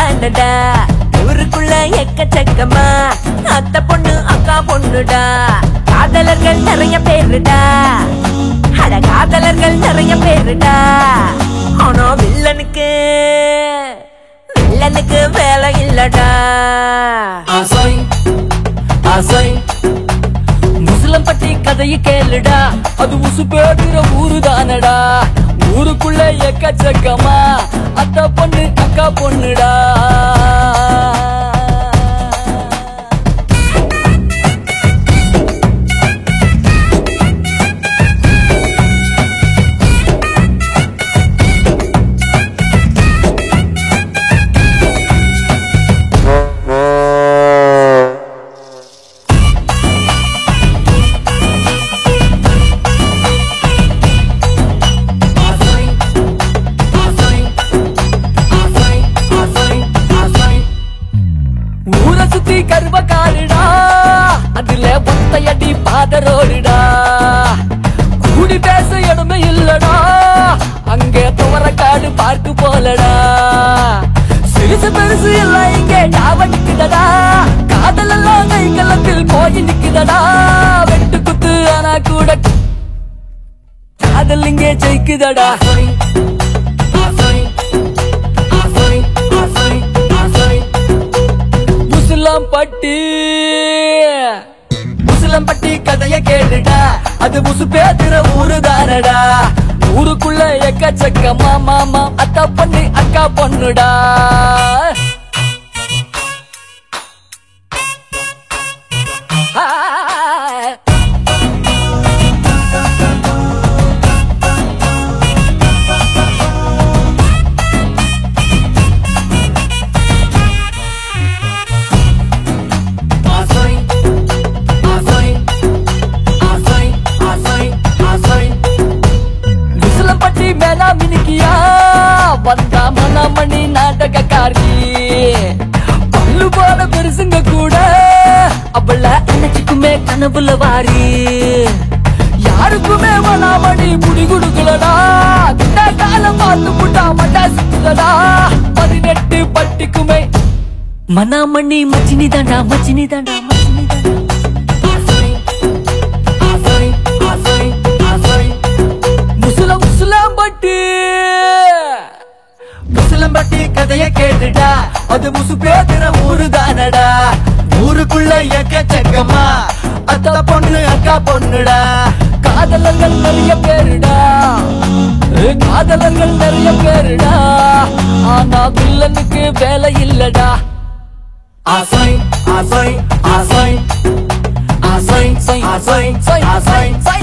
தானடா ஊருக்குள்ள எக்கச்சக்கமா அத்தை பொண்ணு அக்கா பொண்ணுடா காதலர்கள் நிறைய பேருடா அட காதலர்கள் நிறைய பேருடா ஆனா வில்லனுக்கு வில்லனுக்கு வேலை இல்லடா ஆசை ஆசை முஸ்லம் பட்டி கதையை கேளுடா அது உசு பேடுற ஊரு தானடா ஊருக்குள்ள எக்கச்சக்கமா அத்த பொண்ணு அக்கா பொண்ணுடா ஊரை சுத்தி கருவ காடுடா அதுல ஒத்தையடி பாதரோடுடா கூடி பேச இடமே இல்லடா அங்கே துவர காடு பார்க்கு போலடா சிறுசு பெருசு எல்லாம் இங்கே ஞாபகம் நிக்குதடா காதல் எல்லாம் கைகளத்தில் போய் நிக்குதடா வெட்டு குத்து ஆனா கூட காதல் இங்கே ஜெயிக்குதடா முஸ்லாம் பட்டி முஸ்லம் பட்டி கதைய கேளுடா அது முசு பேத்துற ஊரு தானடா ஊருக்குள்ள எக்கச்சக்கமா மாமா அத்தா பொண்ணு அக்கா பொண்ணுடா ஆ விசிலம்பட்டி மேலா மினிக்கியா வந்தா மணமணி நாடகக்காரி பல்லு போல பெருசுங்க கூட அவள அன்னைக்குமே கனவுல வாரி யாருக்குமே மணாமணி முடி கொடுக்கலடா கிட்ட காலம் பார்த்து புட்டா மட்டா சுத்துதடா பதினெட்டு பட்டிக்குமே மணாமணி மச்சினி தாண்டா மச்சினி தாண்டா மச்சினி தாண்டா முஸ்லம் முஸ்லாம் பட்டி முஸ்லம் பட்டி கதைய கேட்டுடா அது முசு பேதுற ஊரு தானடா ஊருக்குள்ள எக்கச்சக்கமா அத்தா பொண்ணு அக்கா பொண்ணுடா காதலர்கள் நிறைய பேருடா ஏ, காதலர்கள் நிறைய பேருடா ஆனா வில்லனுக்கு வேலை இல்லடா ஆசை ஆசை ஆசை ஆசை ஆசை ஆசை ஆசை